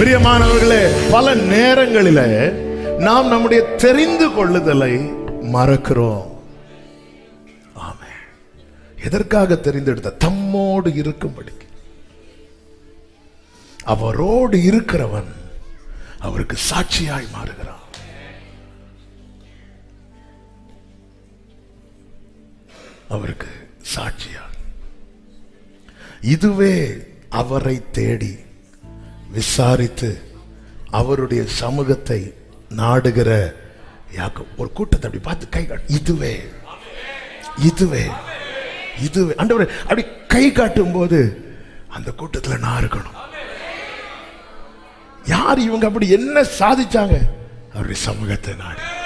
பிரியமானவர்களே பல நேரங்களில நாம் நம்முடைய தெரிந்து கொள்ளுதலை மறக்கிறோம் ஆமென். எதற்காக தெரிந்தெடுத்த தம்மோடு இருக்கும்படி அவரோடு இருக்கிறவன் அவருக்கு சாட்சியாய் மாறுகிறான் அவருக்கு சாட்சியா இதுவே அவரை தேடி விசாரித்து அவருடைய சமூகத்தை நாடுகிற யாக்கோபு. ஒரு கூட்டத்தை அப்படி பார்த்து கை காட்டு இதுவே இதுவே இதுவே ஆண்டவரே அப்படி கை காட்டும் போது அந்த கூட்டத்துல நான் இருக்கணும் யார் இவங்க அப்படி என்ன சாதிச்சாங்க அவருடைய சமூகத்தை நாடி